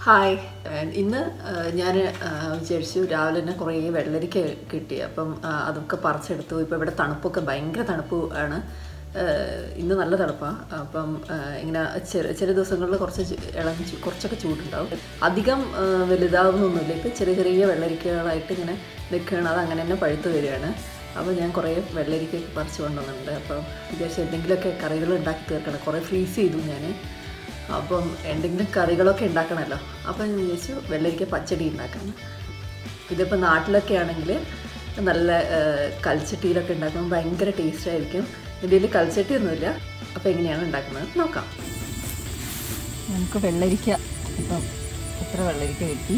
Hi ഏഹ് ഇന്ന് ഞാൻ വിചാരിച്ചു രാവിലെ തന്നെ കുറേ വെള്ളരിക്ക കിട്ടി അപ്പം ആ, അതൊക്കെ പറിച്ചെടുത്തു ഇപ്പോൾ ഇവിടെ തണുപ്പൊക്കെ ഭയങ്കര തണുപ്പ് ആണ് ഏഹ് ഇന്ന് നല്ല തണുപ്പാണ് അപ്പം ഏഹ് ഇങ്ങനെ ചെറിയ ചില ദിവസങ്ങളിൽ കുറച്ച് ചു- ഇളം ചു- കുറച്ചൊക്കെ ചൂടുണ്ടാവും അധികം ഏഹ് വലുതാവുന്നൊന്നുമില്ല ഇപ്പം ചെറിയ ചെറിയ വെള്ളരിക്കകളായിട്ട് ഇങ്ങനെ നിൽക്കുകയാണ് അത് അങ്ങനെ തന്നെ പഴുത്ത് വരികയാണ് അപ്പോൾ ഞാൻ കുറേ വെള്ളരിക്കയൊക്കെ പറിച്ച് കൊണ്ടുവന്നിട്ടുണ്ട് അപ്പം വിചാരിച്ചു എന്തെങ്കിലുമൊക്കെ കറികൾ ഉണ്ടാക്കി തീർക്കണം കുറേ ഫ്രീസ് ചെയ്തു ഞാൻ അപ്പം എന്തെങ്കിലും കറികളൊക്കെ ഉണ്ടാക്കണമല്ലോ അപ്പം ഞാൻ വിചാരിച്ചു വെള്ളരിക്ക പച്ചടി ഉണ്ടാക്കാം ഇതിപ്പോൾ നാട്ടിലൊക്കെ ആണെങ്കിൽ നല്ല ഏഹ്, കൽച്ചട്ടിയിലൊക്കെ ഉണ്ടാക്കുമ്പോൾ ഭയങ്കര ടേസ്റ്റ് ആയിരിക്കും ഇതിൽ കൽച്ചട്ടി ഒന്നുമില്ല അപ്പോൾ എങ്ങനെയാണ് ഉണ്ടാക്കുന്നത് നോക്കാം നമുക്ക് വെള്ളരിക്ക ഇപ്പം എത്ര വെള്ളരിക്ക കിട്ടി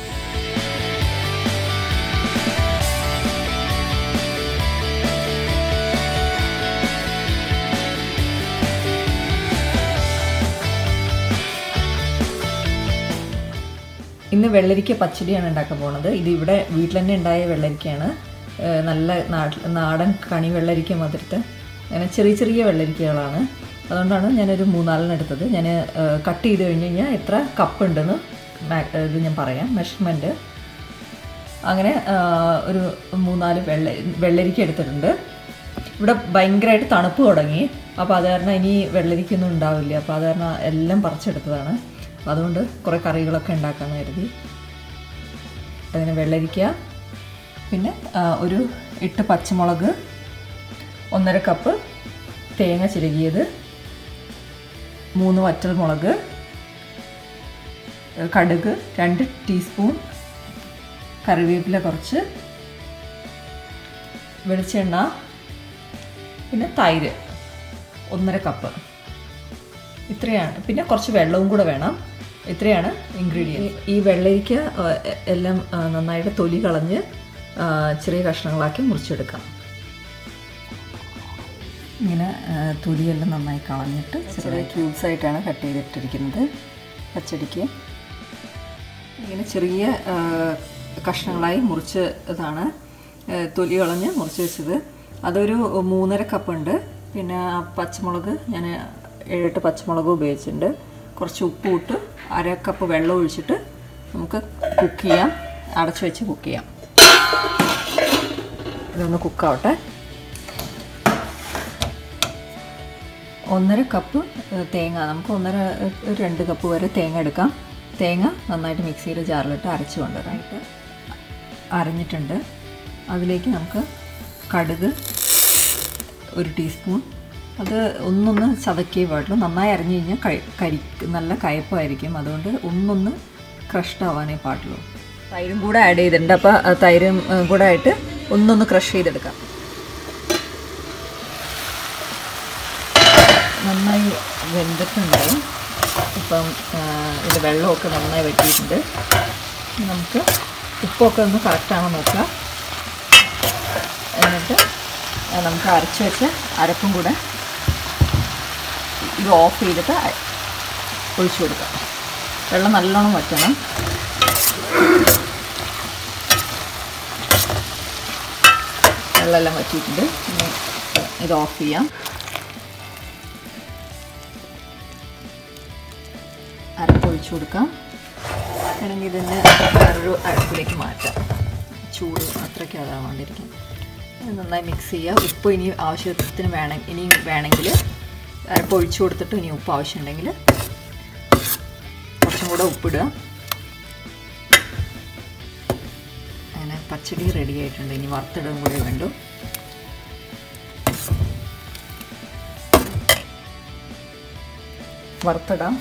ഇന്ന് വെള്ളരിക്ക പച്ചടിയാണ് ഉണ്ടാക്കാൻ പോണത് ഇത് ഇവിടെ വീട്ടിൽ തന്നെ ഉണ്ടായ വെള്ളരിക്കയാണ് ഏഹ് നല്ല നാട്ടിൽ നാടൻ കണി വെള്ളരിക്ക മതിരത്ത് അങ്ങനെ ചെറിയ ചെറിയ വെള്ളരിക്കകളാണ് അതുകൊണ്ടാണ് ഞാനൊരു മൂന്നാലിന് എടുത്തത് ഞാൻ കട്ട് ചെയ്ത് കഴിഞ്ഞ് കഴിഞ്ഞാൽ എത്ര കപ്പ് ഉണ്ടെന്ന് മാ- ഇത് ഞാൻ പറയാം മെഷർമെൻറ്റ് അങ്ങനെ ആ, ഒരു മൂന്നാല് വെള്ള വെള്ളരിക്ക എടുത്തിട്ടുണ്ട് ഇവിടെ ഭയങ്കരമായിട്ട് തണുപ്പ് തുടങ്ങി അപ്പോൾ അത് കാരണം ഇനി വെള്ളരിക്കൊന്നും ഉണ്ടാവില്ല അപ്പോൾ അത് കാരണം എല്ലാം പറിച്ചെടുത്തതാണ് അപ്പോൾ അതുകൊണ്ട് കുറേ കറികളൊക്കെ ഉണ്ടാക്കാമെന്ന് കരുതി അതിന് വെള്ളരിക്ക പിന്നെ ആ, ഒരു എട്ട് പച്ചമുളക് ഒന്നര കപ്പ് തേങ്ങ ചിരകിയത് മൂന്ന് വറ്റൽമുളക് കടുക് രണ്ട് ടീസ്പൂൺ കറിവേപ്പില കുറച്ച് വെളിച്ചെണ്ണ പിന്നെ തൈര് ഒന്നര കപ്പ് ഇത്രയാണ് പിന്നെ കുറച്ച് വെള്ളവും കൂടെ വേണം ഇത്രയാണ് ഇൻഗ്രീഡിയൻറ്റ് ഈ വെള്ളരിക്ക ആ, എ- എല്ലാം ആ, നന്നായിട്ട് തൊലി കളഞ്ഞ് ആ, ചെറിയ കഷ്ണങ്ങളാക്കി മുറിച്ചെടുക്കാം ഇങ്ങനെ ആ, തൊലിയെല്ലാം നന്നായി കളഞ്ഞിട്ട് ചെറിയ ക്യൂബ്സ് ആയിട്ടാണ് കട്ട് ചെയ്തിട്ടിരിക്കുന്നത് പച്ചടിക്ക് ഇങ്ങനെ ചെറിയ ആ, കഷ്ണങ്ങളായി മുറിച്ച് ഇതാണ് ആ, തൊലി കളഞ്ഞ് മുറിച്ച് വെച്ചത് അതൊരു മൂന്നര കപ്പ് ഉണ്ട് പിന്നെ ആ പച്ചമുളക് ഞാൻ ഏഴെട്ട് പച്ചമുളക് ഉപയോഗിച്ചിട്ടുണ്ട് കുറച്ച് ഉപ്പ് ഇട്ട് അര കപ്പ് വെള്ളം ഒഴിച്ചിട്ട് നമുക്ക് കുക്ക് ചെയ്യാം അടച്ചു വെച്ച് കുക്ക് ചെയ്യാം ഇതൊന്ന് കുക്കാവട്ടെ ഒന്നര കപ്പ് ഏഹ്, തേങ്ങ നമുക്ക് ഒന്നര ഏഹ്, ഒരു രണ്ട് കപ്പ് വരെ തേങ്ങ എടുക്കാം തേങ്ങ നന്നായിട്ട് മിക്സിയുടെ ജാറിലിട്ട് അരച്ച് കൊണ്ടുവരാനായിട്ട് അരഞ്ഞിട്ടുണ്ട് അതിലേക്ക് നമുക്ക് കടുക് ഒരു ടീസ്പൂൺ അത് ഒന്നൊന്ന് ചതക്കേ പാടുള്ളൂ നന്നായി അരഞ്ഞു കഴിഞ്ഞാൽ കഴി കരി നല്ല കയപ്പായിരിക്കും അതുകൊണ്ട് ഒന്നൊന്ന് ക്രഷ്ഡ് ആവാനേ പാടുള്ളൂ തൈരും കൂടെ ആഡ് ചെയ്തിട്ടുണ്ട് അപ്പോൾ ആ തൈരും ഏഹ്, കൂടെ ആയിട്ട് ഒന്നൊന്ന് ക്രഷ് ചെയ്തെടുക്കാം നന്നായി വെന്തിട്ടുണ്ട് ഇപ്പം ആ, ഇത് വെള്ളമൊക്കെ നന്നായി വറ്റിയിട്ടുണ്ട് ഇനി നമുക്ക് ഉപ്പൊക്കെ ഒന്ന് കറക്റ്റാണോ നോക്കുക എന്നിട്ട് ആ, നമുക്ക് അരച്ച് വെച്ച അരപ്പും കൂടെ ഇത് ഓഫ് ചെയ്തിട്ട് അ- ഒഴിച്ചു കൊടുക്കാം വെള്ളം നല്ലോണം വറ്റണം വെള്ളമെല്ലാം വറ്റിയിട്ടുണ്ട് ഇനി ഇത് ഓഫ് ചെയ്യാം അരപ്പൊഴിച്ചു കൊടുക്കാം വേണമെങ്കിൽ ഇതിന് വേറൊരു അടുപ്പിലേക്ക് മാറ്റാം ചൂട് അത്രയ്ക്ക് അതാവാണ്ടിരിക്കും ഇത് നന്നായി മിക്സ് ചെയ്യുക ഉപ്പ് ഇനി ആവശ്യത്തിന് വേണം ഇനി വേണമെങ്കിൽ അരപ്പൊഴിച്ചു കൊടുത്തിട്ട് ഇനി ഉപ്പ് ആവശ്യമുണ്ടെങ്കിൽ കുറച്ചും കൂടെ ഉപ്പിടുക അങ്ങനെ പച്ചടി റെഡി ആയിട്ടുണ്ട് ഇനി വറുത്തിടും കൂടെ വേണ്ടു വറുത്തിടാം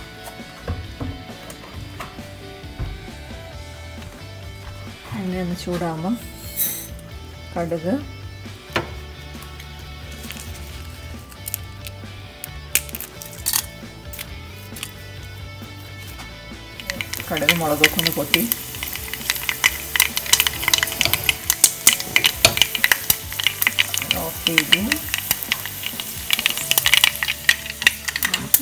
എണ്ണ ഒന്ന് ചൂടാകുമ്പം കടുക് കടുക് മുളകൊക്കെ ഒന്ന് പൊട്ടി ഓഫ് ചെയ്ത് നമുക്ക്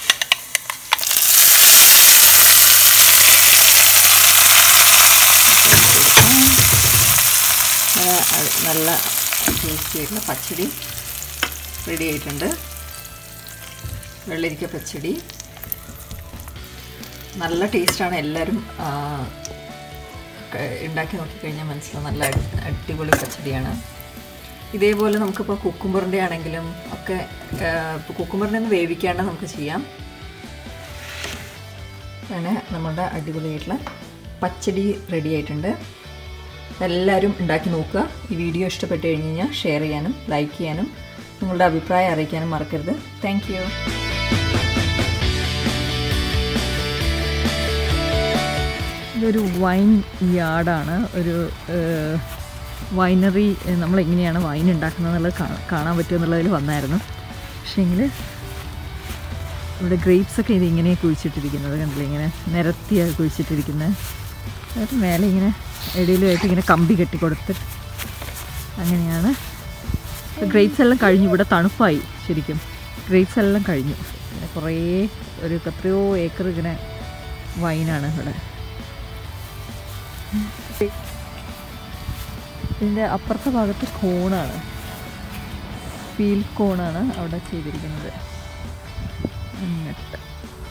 ആ, അത് നല്ല ടേസ്റ്റി ആയിട്ടുള്ള പച്ചടി റെഡി ആയിട്ടുണ്ട് വെള്ളരിക്ക പച്ചടി നല്ല ടേസ്റ്റാണ് എല്ലാവരും ആ, ക- ഉണ്ടാക്കി നോക്കിക്കഴിഞ്ഞാൽ മനസ്സിലാവും നല്ല അടി- അടിപൊളി പച്ചടിയാണ് ഇതേപോലെ നമുക്കിപ്പോൾ കുക്കുമ്പറിൻ്റെ ആണെങ്കിലും ഒക്കെ ഇപ്പോൾ കുക്കുമ്പറിനെ ഒന്ന് വേവിക്കാണ്ട് നമുക്ക് ചെയ്യാം അങ്ങനെ നമ്മുടെ അടിപൊളിയായിട്ടുള്ള പച്ചടി റെഡി ആയിട്ടുണ്ട് എല്ലാവരും ഉണ്ടാക്കി നോക്കുക ഈ വീഡിയോ ഇഷ്ടപ്പെട്ട് കഴിഞ്ഞ് കഴിഞ്ഞാൽ ഷെയർ ചെയ്യാനും ലൈക്ക് ചെയ്യാനും നിങ്ങളുടെ അഭിപ്രായം അറിയിക്കാനും മറക്കരുത് താങ്ക് യു ഇതൊരു വൈൻ യാർഡാണ് ഒരു വൈനറി നമ്മളെങ്ങനെയാണ് വൈൻ ഉണ്ടാക്കുന്നത് എന്നുള്ളത് കാ- കാണാൻ പറ്റുമെന്നുള്ളതിൽ വന്നായിരുന്നു പക്ഷേങ്കിൽ ഇവിടെ ഗ്രേപ്സ് ഒക്കെ ഇത് ഇങ്ങനെ കുഴിച്ചിട്ടിരിക്കുന്നത് കണ്ടില്ലേ ഇങ്ങനെ നിരത്തിയാണ് കുഴിച്ചിട്ടിരിക്കുന്നത് എന്നിട്ട് മേലെ ഇങ്ങനെ ഇടയിലുമായിട്ട് ഇങ്ങനെ കമ്പി കെട്ടി കൊടുത്ത് അങ്ങനെയാണ് ഗ്രേപ്സ് എല്ലാം കഴിഞ്ഞു ഇവിടെ തണുപ്പായി ശരിക്കും ഗ്രേപ്സ് എല്ലാം കഴിഞ്ഞു പിന്നെ കുറേ ഒരു എത്രയോ ഏക്കർ ഇങ്ങനെ വൈനാണ് ഇവിടെ ഇതിൻ്റെ അപ്പുറത്തെ ഭാഗത്ത് കോണാണ് ഫീൽ കോണാണ് അവിടെ ചെയ്തിരിക്കുന്നത് എന്നിട്ട്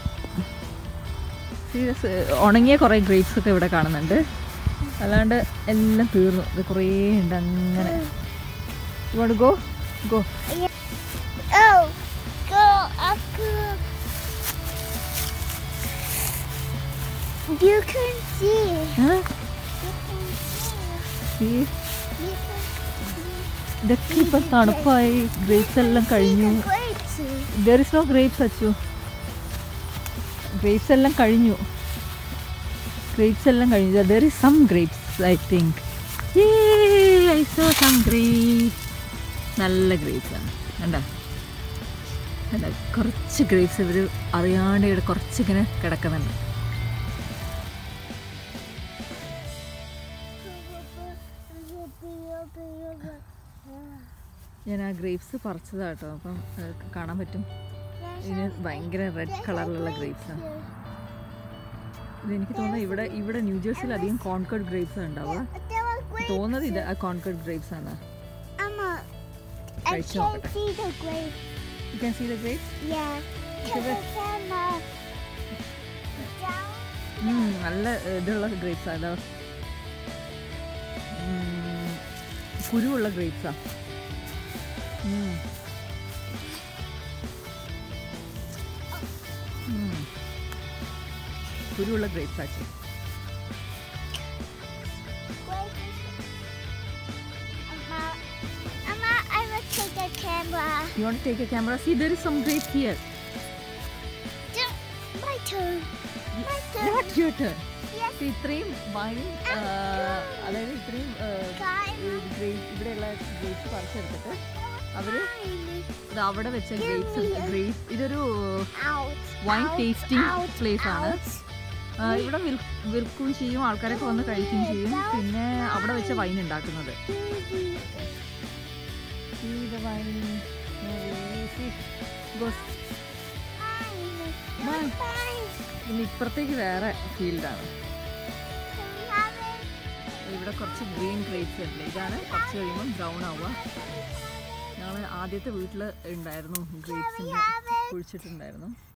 സീരിയസ് ഉണങ്ങിയ കുറേ ഗ്രേപ്സ് ഒക്കെ ഇവിടെ കാണുന്നുണ്ട് അല്ലാണ്ട് എല്ലാം തീർന്നു ഇത് കുറേ ഉണ്ട് അങ്ങനെ ഇങ്ങോട്ട് go go Oh, go up. Go. You can see. You can see. You can ഇതൊക്കെ ഇപ്പം തണുപ്പായി ഗ്രേപ്സ് എല്ലാം കഴിഞ്ഞു see the grapes. There is no grapes Achu grapes എല്ലാം കഴിഞ്ഞു ഗ്രേപ്സ് എല്ലാം കഴിഞ്ഞു there is some grapes I think I saw some grapes നല്ല grapes ആണ് കണ്ട കണ്ട കുറച്ച് ഗ്രേപ്സ് ഇവർ അറിയാണ്ട് ഇവിടെ കുറച്ച് ഇങ്ങനെ കിടക്കുന്നുണ്ട് ഞാൻ ആ ഗ്രേപ്സ് പറിച്ചതാട്ടോ അപ്പം അത് കാണാൻ പറ്റും ഇതിന് ഭയങ്കര റെഡ് കളറിലുള്ള ഗ്രേപ്സ് ആണ് ഇത് എനിക്ക് തോന്നുന്നത് ഇവിടെ ഇവിടെ ന്യൂജേഴ്സിയിൽ അധികം കോൺകേർഡ് ഗ്രേപ്സ് ഉണ്ടാവുക There are grapes. തോന്നുന്നത് ഇത് ആ കോൺകേർഡ് ഗ്രേപ്സ് ആണ് Emma, I കഴിച്ചു can നോക്കട്ടെ see the grapes. You can see the grapes Yeah. To the camera. Down. നല്ല ഇതുള്ള ഗ്രേപ്സ് ആണ് കുരുവുള്ള ഗ്രേപ്സാ കുരുവുള്ള ഗ്രേപ്സ് ആക്കി Emma, Emma, I will take the camera. You want take a camera see there is some grapes here Just my turn. My turn. What your turn Yes. ഇത്രയും wine അതായത് ഇത്രയും Guys. ഗ്രേപ്പ് ഇവിടെയുള്ള grapes പറിച്ചെടുത്തിട്ട് അവര് Mine. ഇത് അവിടെ വെച്ച grapes grape ഇതൊരു Out. Wine out, tasting out, place ആണ്. out. ആ, ഇവിടെ വിൽ- വിൽക്കുകയും ചെയ്യും ആൾക്കാരൊക്കെ വന്ന് കഴിക്കുകയും ചെയ്യും പിന്നെ അവിടെ വെച്ച വൈൻ ഉണ്ടാക്കുന്നത് See the wine. See. Goes. Mine. Mine. Mine. ഇനി ഇപ്പുറത്തേക്ക് വേറെ ഫീൽഡാണ് Can we have it? ഇവിടെ കുറച്ച് ഗ്രീൻ ഗ്രേപ്സ് ഉണ്ട് ഇതാണ് കുറച്ച് കഴിയുമ്പോൾ ബ്രൗൺ ആവുക ഞങ്ങൾ ആദ്യത്തെ വീട്ടിൽ ഉണ്ടായിരുന്നു ഗ്രേപ്സിൻ്റെ കുഴിച്ചിട്ടുണ്ടായിരുന്നു